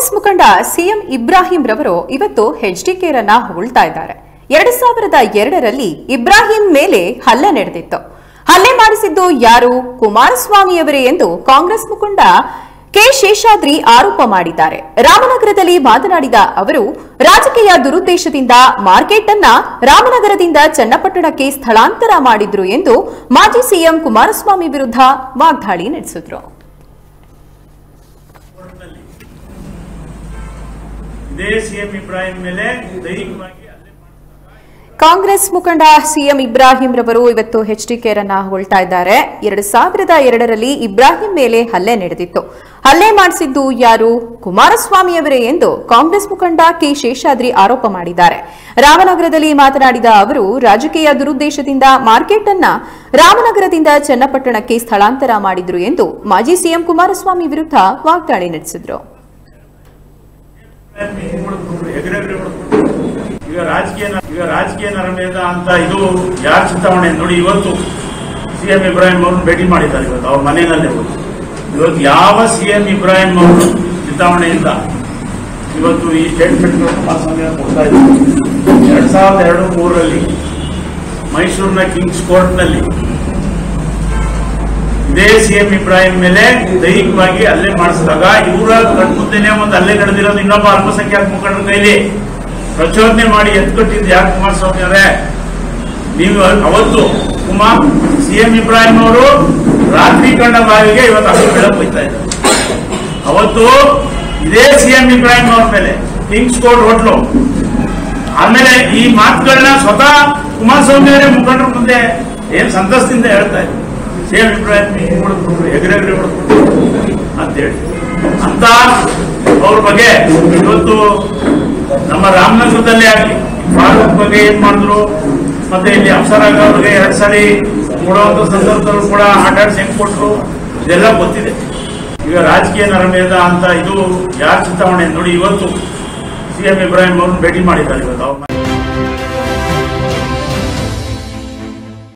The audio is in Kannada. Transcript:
ಕಾಂಗ್ರೆಸ್ ಮುಖಂಡ ಸಿಎಂ ಇಬ್ರಾಹಿಂ ರವರು ಇವತ್ತು ಎಚ್ಡಿಕೆರನ್ನ ಹೊಗಳ್ತಾ ಇದ್ದಾರೆ ಎರಡು ಸಾವಿರದ ಎರಡರಲ್ಲಿ ಇಬ್ರಾಹಿಂ ಮೇಲೆ ಹಲ್ಲೆ ನಡೆದಿತ್ತು ಹಲ್ಲೆ ಮಾಡಿಸಿದ್ದು ಯಾರು ಕುಮಾರಸ್ವಾಮಿಯವರೇ ಎಂದು ಕಾಂಗ್ರೆಸ್ ಮುಖಂಡ ಕೆ ಶೇಷಾದ್ರಿ ಆರೋಪ ಮಾಡಿದ್ದಾರೆ ರಾಮನಗರದಲ್ಲಿ ಮಾತನಾಡಿದ ಅವರು ರಾಜಕೀಯ ದುರುದ್ದೇಶದಿಂದ ಮಾರ್ಕೆಟ್ ಅನ್ನ ರಾಮನಗರದಿಂದ ಚನ್ನಪಟ್ಟಣಕ್ಕೆ ಸ್ಥಳಾಂತರ ಮಾಡಿದ್ರು ಎಂದು ಮಾಜಿ ಸಿಎಂ ಕುಮಾರಸ್ವಾಮಿ ವಿರುದ್ಧ ವಾಗ್ದಾಳಿ ನಡೆಸಿದ್ರು ಇದೇ ಸಿಎಂ ಇಬ್ರಾಹಿಂ ಮೇಲೆ ದೈಹಿಕವಾಗಿ ಹಲ್ಲೆ ಕಾಂಗ್ರೆಸ್ ಮುಖಂಡ ಸಿಎಂ ಇಬ್ರಾಹಿಂ ರವರು ಇವತ್ತು ಎಚ್ಡಿಕೆರನ್ನ ಹೊಗಳ್ತಾ ಇದ್ದಾರೆ ಎರಡು ಸಾವಿರದ ಎರಡರಲ್ಲಿ ಇಬ್ರಾಹಿಂ ಮೇಲೆ ಹಲ್ಲೆ ನಡೆದಿತ್ತು ಹಲ್ಲೆ ಮಾಡಿಸಿದ್ದು ಯಾರು ಕುಮಾರಸ್ವಾಮಿಯವರೇ ಎಂದು ಕಾಂಗ್ರೆಸ್ ಮುಖಂಡ ಕೆ ಶೇಷಾದ್ರಿ ಆರೋಪ ಮಾಡಿದ್ದಾರೆ ರಾಮನಗರದಲ್ಲಿ ಮಾತನಾಡಿದ ಅವರು ರಾಜಕೀಯ ದುರುದ್ದೇಶದಿಂದ ಮಾರ್ಕೆಟ್ ಅನ್ನ ರಾಮನಗರದಿಂದ ಚನ್ನಪಟ್ಟಣಕ್ಕೆ ಸ್ಥಳಾಂತರ ಮಾಡಿದ್ರು ಎಂದು ಮಾಜಿ ಸಿಎಂ ಕುಮಾರಸ್ವಾಮಿ ವಿರುದ್ಧ ವಾಗ್ದಾಳಿ ನಡೆಸಿದ್ರು ಎಗರೆಗರೆ ಹೊಡ್ಕೊಂಡು ಈಗ ರಾಜಕೀಯ ಈಗ ರಾಜಕೀಯ ನರಮೇಧ ಅಂತ ಇದು ಯಾರ ಚಿಂತಾವಣೆ ನೋಡಿ ಇವತ್ತು ಸಿಎಂ ಇಬ್ರಾಹಿಂ ಅವ್ರನ್ನ ಭೇಟಿ ಮಾಡಿದ್ದಾರೆ ಇವತ್ತು ಅವ್ರ ಮನೆಯಲ್ಲೇ ಹೋಗಿ ಇವತ್ತು ಯಾವ ಸಿಎಂ ಇಬ್ರಾಹಿಂ ಅವರು ಚಿಂತಾವಣೆಯಿಂದ ಇವತ್ತು ಈ ಸ್ಟೇಟ್ಮೆಂಟ್ ಕೊಡ್ತಾ ಇದ್ದಾರೆ ಎರಡ್ ಸಾವಿರದ ಎರಡು ಮೂರರಲ್ಲಿ ಮೈಸೂರಿನ ಕಿಂಗ್ಸ್ ಕೋರ್ಟ್ನಲ್ಲಿ ಇದೇ ಸಿಎಂ ಇಬ್ರಾಹಿಂ ಮೇಲೆ ದೈಹಿಕವಾಗಿ ಹಲ್ಲೆ ಮಾಡಿಸಿದಾಗ ಇವರ ಕಣ್ಮುಂದೆನೆ ಒಂದು ಹಲ್ಲೆ ನಡೆದಿರೋದು ಇನ್ನೊಬ್ಬ ಅಲ್ಪಸಂಖ್ಯಾತ ಮುಖಂಡರ ಕೈಲಿ ಪ್ರಚೋದನೆ ಮಾಡಿ ಎತ್ಕೊಟ್ಟಿದ್ದು ಯಾಕೆ ಕುಮಾರಸ್ವಾಮಿ ಅವರೇ ನೀವು ಅವತ್ತು ಕುಮಾರ್ ಸಿಎಂ ಇಬ್ರಾಹಿಂ ಅವರು ರಾತ್ರಿ ಕಂಡ ಬಾವಿಗೆ ಇವತ್ತು ಹಸಿರು ಬೆಳಕು ಹೋಯ್ತಾ ಇದ್ದಾರೆ ಅವತ್ತು ಇದೇ ಸಿಎಂ ಇಬ್ರಾಹಿಂ ಅವ್ರ ಮೇಲೆ ಕಿಂಗ್ಸ್ ಕೋರ್ಟ್ ಹೋಟ್ಲು ಆಮೇಲೆ ಈ ಮಾತುಗಳನ್ನ ಸ್ವತಃ ಕುಮಾರಸ್ವಾಮಿ ಅವರೇ ಮುಖಂಡರ ಮುಂದೆ ಏನ್ ಸಂತಸದಿಂದ ಹೇಳ್ತಾ ಇದ್ರು ಸಿಎಂ ಇಬ್ರಾಹಿಂ ಹೊಡೆದ್ರು ಎಗರೆಗರೆ ಹೊಡೆದ್ರು ಅಂತೇಳಿ ಅಂತ ಅವ್ರ ಬಗ್ಗೆ ಇವತ್ತು ನಮ್ಮ ರಾಮನಗರದಲ್ಲೇ ಆಗಲಿ ಫಾರೂಕ್ ಬಗ್ಗೆ ಏನ್ ಮಾಡಿದ್ರು ಮತ್ತೆ ಇಲ್ಲಿ ಅಪ್ಸರಾಗ ಅವ್ರಿಗೆ ಎರಡ್ ಸಾರಿ ಕೊಡುವಂತ ಸಂದರ್ಭದಲ್ಲೂ ಕೂಡ ಆಟಾಡ್ಸಿ ಹೆಂಗ್ ಕೊಟ್ರು ಇದೆಲ್ಲ ಗೊತ್ತಿದೆ ಈಗ ರಾಜಕೀಯ ನರಮೇಧ ಅಂತ ಇದು ಯಾರ ಚಿಂತಾವಣೆ ನೋಡಿ ಇವತ್ತು ಸಿಎಂ ಇಬ್ರಾಹಿಂ ಅವ್ರನ್ನ ಭೇಟಿ ಮಾಡಿದ್ದಾರೆ ಇವತ್ತು ಅವ್ರ